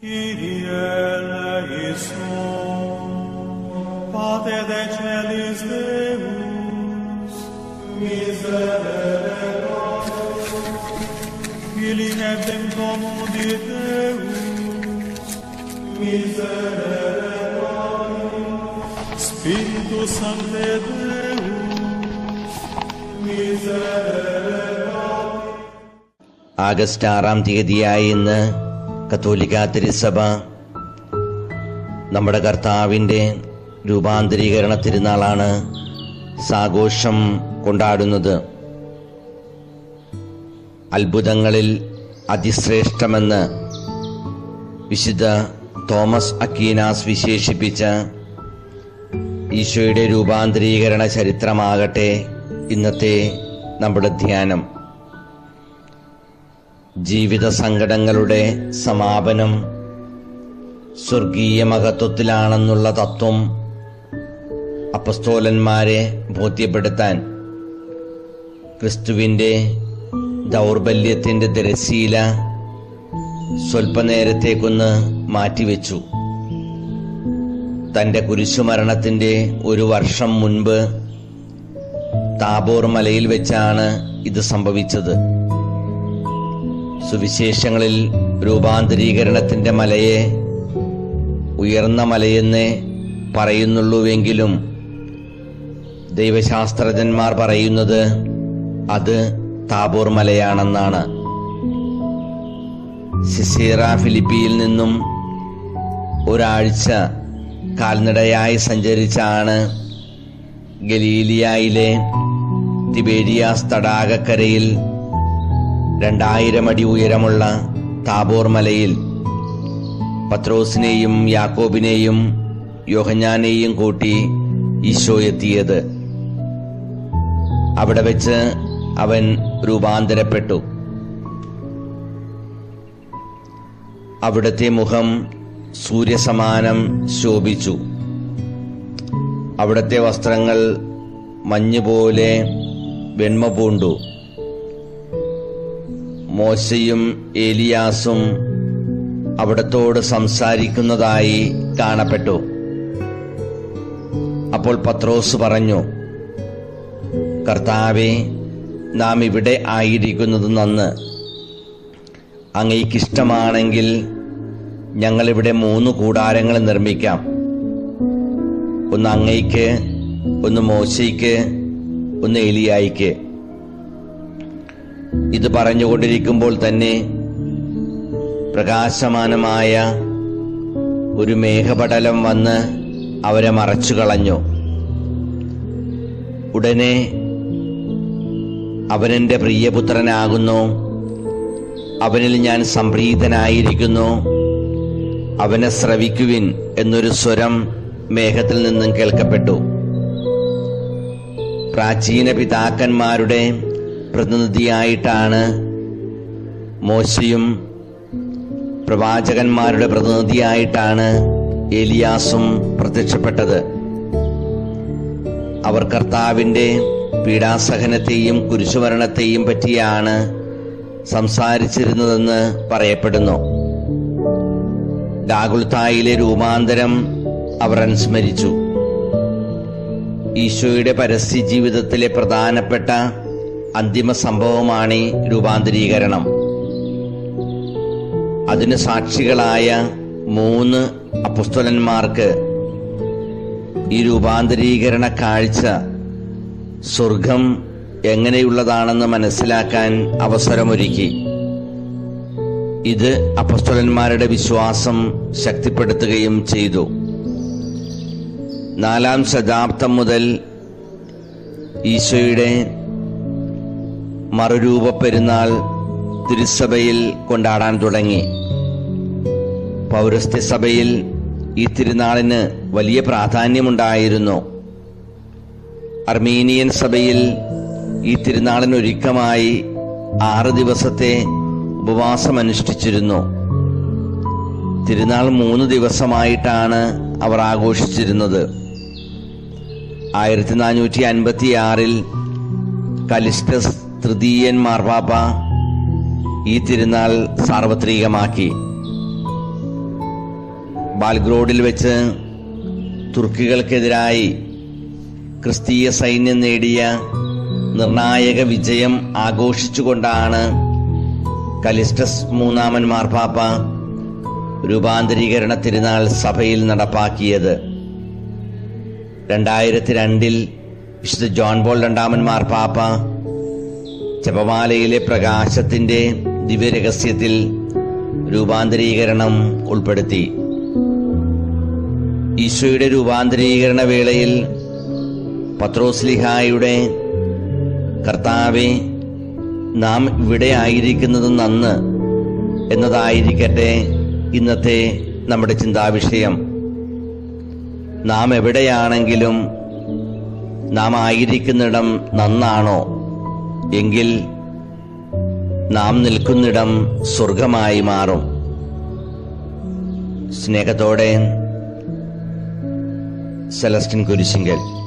Kyrie eleison, Pater de celis Deus, miserere nobis, Filii nebdem comudi Deus, miserere nobis, Spiritus Sancte Deus, miserere August ആറാം തീയതിയായി ഇന്ന് കത്തോലിക്ക തിരുസഭ നമ്മുടെ കർത്താവിൻ്റെ രൂപാന്തരീകരണ തിരുനാളാണ് സാഘോഷം കൊണ്ടാടുന്നത് അത്ഭുതങ്ങളിൽ അതിശ്രേഷ്ഠമെന്ന് വിശുദ്ധ തോമസ് അക്കീനാസ് വിശേഷിപ്പിച്ച ഈശോയുടെ രൂപാന്തരീകരണ ചരിത്രമാകട്ടെ ഇന്നത്തെ നമ്മുടെ ധ്യാനം ജീവിത സങ്കടങ്ങളുടെ സമാപനം സ്വർഗീയ മഹത്വത്തിലാണെന്നുള്ള തത്വം അപ്പസ്തോലന്മാരെ ബോധ്യപ്പെടുത്താൻ ക്രിസ്തുവിൻ്റെ ദൗർബല്യത്തിൻ്റെ തിരശീല സ്വൽപ്പനേരത്തേക്കൊന്ന് മാറ്റിവെച്ചു തൻ്റെ കുരിശുമരണത്തിൻ്റെ ഒരു വർഷം മുൻപ് താബോർ മലയിൽ വെച്ചാണ് ഇത് സംഭവിച്ചത് സുവിശേഷങ്ങളിൽ രൂപാന്തരീകരണത്തിന്റെ മലയെ ഉയർന്ന മലയെന്ന് പറയുന്നുള്ളൂവെങ്കിലും ദൈവശാസ്ത്രജ്ഞന്മാർ പറയുന്നത് അത് താബോർ മലയാണെന്നാണ് സിസീറ ഫിലിപ്പിയിൽ നിന്നും ഒരാഴ്ച കാൽനടയായി സഞ്ചരിച്ചാണ് ഗലീലിയായിലെ തിബേരിയാസ് തടാകക്കരയിൽ രണ്ടായിരം അടി ഉയരമുള്ള താബോർ മലയിൽ പത്രോസിനെയും യാക്കോബിനെയും യോഹഞ്ഞാനെയും കൂട്ടി ഈശോ എത്തിയത് അവിടെ വെച്ച് അവൻ രൂപാന്തരപ്പെട്ടു അവിടുത്തെ മുഖം സൂര്യസമാനം ശോഭിച്ചു അവിടുത്തെ വസ്ത്രങ്ങൾ മഞ്ഞുപോലെ വെണ്മ പൂണ്ടു മോശയും ഏലിയാസും അവിടത്തോട് സംസാരിക്കുന്നതായി കാണപ്പെട്ടു അപ്പോൾ പത്രോസ് പറഞ്ഞു കർത്താവെ നാം ഇവിടെ ആയിരിക്കുന്നത് നന്ന് അങ്ങയ്ക്കിഷ്ടമാണെങ്കിൽ ഞങ്ങളിവിടെ മൂന്ന് കൂടാരങ്ങൾ നിർമ്മിക്കാം ഒന്ന് അങ്ങയ്ക്ക് ഒന്ന് മോശയ്ക്ക് ഒന്ന് എലിയായിക്ക് ഇത് പറഞ്ഞുകൊണ്ടിരിക്കുമ്പോൾ തന്നെ പ്രകാശമാനമായ ഒരു മേഘപടലം വന്ന് അവരെ മറച്ചു കളഞ്ഞു ഉടനെ അവനെന്റെ പ്രിയപുത്രനാകുന്നു അവനിൽ ഞാൻ സംപ്രീതനായിരിക്കുന്നു അവനെ ശ്രവിക്കുവിൻ എന്നൊരു സ്വരം മേഘത്തിൽ നിന്നും കേൾക്കപ്പെട്ടു പ്രാചീന പിതാക്കന്മാരുടെ പ്രതിനിധിയായിട്ടാണ് മോശയും പ്രവാചകന്മാരുടെ പ്രതിനിധിയായിട്ടാണ് ഏലിയാസും പ്രത്യക്ഷപ്പെട്ടത് അവർ കർത്താവിൻ്റെ പീഡാസഹനത്തെയും കുരിശുമരണത്തെയും പറ്റിയാണ് സംസാരിച്ചിരുന്നതെന്ന് പറയപ്പെടുന്നു ഗാഗുൽത്തായിലെ രൂപാന്തരം അവർ അനുസ്മരിച്ചു ഈശോയുടെ പരസ്യ ജീവിതത്തിലെ പ്രധാനപ്പെട്ട അന്തിമ സംഭവമാണ് ഈ രൂപാന്തരീകരണം അതിന് സാക്ഷികളായ മൂന്ന് അപ്പുസ്തലന്മാർക്ക് ഈ രൂപാന്തരീകരണ കാഴ്ച സ്വർഗം എങ്ങനെയുള്ളതാണെന്ന് മനസ്സിലാക്കാൻ അവസരമൊരുക്കി ഇത് അപ്പസ്തലന്മാരുടെ വിശ്വാസം ശക്തിപ്പെടുത്തുകയും ചെയ്തു നാലാം ശതാബ്ദം മുതൽ ഈശോയുടെ മറുരൂപ പെരുന്നാൾ തിരുസഭയിൽ കൊണ്ടാടാൻ തുടങ്ങി പൗരസ്ത്യ സഭയിൽ ഈ തിരുനാളിന് വലിയ പ്രാധാന്യമുണ്ടായിരുന്നു അർമീനിയൻ സഭയിൽ ഈ തിരുനാളിനൊരുക്കമായി ആറ് ദിവസത്തെ ഉപവാസം അനുഷ്ഠിച്ചിരുന്നു തിരുനാൾ മൂന്ന് ദിവസമായിട്ടാണ് അവർ ആഘോഷിച്ചിരുന്നത് ആയിരത്തി നാനൂറ്റി അൻപത്തി ആറിൽ കലിസ്റ്റസ് തൃതീയൻ മാർപ്പാപ്പ ഈ തിരുനാൾ സാർവത്രികമാക്കി ബാൽഗ്രോഡിൽ വെച്ച് തുർക്കികൾക്കെതിരായി ക്രിസ്തീയ സൈന്യം നേടിയ നിർണായക വിജയം ആഘോഷിച്ചുകൊണ്ടാണ് കലിസ്റ്റസ് മൂന്നാമൻ മാർപ്പാപ്പ രൂപാന്തരീകരണ തിരുനാൾ സഭയിൽ നടപ്പാക്കിയത് രണ്ടായിരത്തി രണ്ടിൽ വിശുദ്ധ ജോൺ ബോൾ രണ്ടാമൻ മാർപ്പാപ്പ ജപമാലയിലെ പ്രകാശത്തിന്റെ ദിവ്യരഹസ്യത്തിൽ രൂപാന്തരീകരണം ഉൾപ്പെടുത്തി ഈശോയുടെ രൂപാന്തരീകരണ വേളയിൽ പത്രോസ്ലിഹായുടെ കർത്താവെ നാം ഇവിടെ ആയിരിക്കുന്നത് നന്ന് എന്നതായിരിക്കട്ടെ ഇന്നത്തെ നമ്മുടെ ചിന്താവിഷയം നാം എവിടെയാണെങ്കിലും നാം ആയിരിക്കുന്നിടം നന്നാണോ എങ്കിൽ നാം നിൽക്കുന്നിടം സ്വർഗമായി മാറും സ്നേഹത്തോടെ സെലസ്റ്റിൻ കുരിശിങ്കൽ